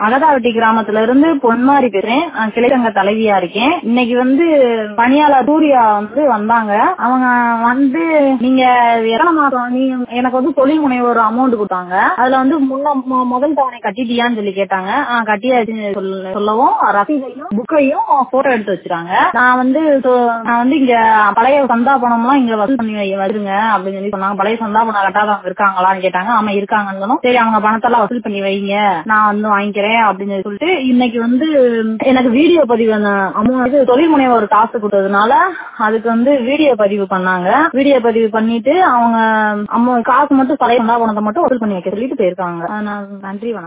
அகதாவட்டி கிராமத்துல இருந்து பொன்மாரி பேசுறேன் நான் கிளைச்சங்க தலைவியா இருக்கேன் இன்னைக்கு வந்து பணியாளர் சூர்யா வந்து வந்தாங்க அவங்க வந்து நீங்க எத்தனை மாசம் நீ எனக்கு வந்து தொழில் முனைவோர் அமௌண்ட் கொடுத்தாங்க அதுல வந்து முன்ன மொ- முதல் தவணை கட்டிட்டியான்னு சொல்லி கேட்டாங்க ஆ, கட்டியாச்சுன்னு சொல்ல- சொல்லவும் ரசீதையும் புக்கையும் போட்டோ எடுத்து வச்சிருக்காங்க நான் வந்து சொ- நான் வந்து இங்க பழைய சந்தா பணம்லாம் இங்க வசூல் பண்ணி வை- வச்சிருங்க அப்படின்னு சொல்லி சொன்னாங்க பழைய சந்தா பணம் கட்டாதவங்க இருக்காங்களான்னு கேட்டாங்க ஆமா இருக்காங்கன்னு சொன்னோம். சரி அவங்க பணத்தெல்லாம் வசூல் பண்ணி வைங்க நான் வந்து வாங்கிக்கிறேன் அப்படின்னு சொல்லி சொல்லிட்டு இன்னைக்கு வந்து எனக்கு வீடியோ பதிவு அமௌண்ட் இது தொழில் முனைவோர் காசு கொடுத்ததுனால அதுக்கு வந்து வீடியோ பதிவு பண்ணாங்க வீடியோ பதிவு பண்ணிட்டு அவங்க அம்மா காசு மட்டும் பழைய சந்தா பணத்தை மட்டும் வசூல் பண்ணி வைக்க சொல்லிட்டு போயிருக்காங்க ஆ, நான் நன்றி வணக்கம்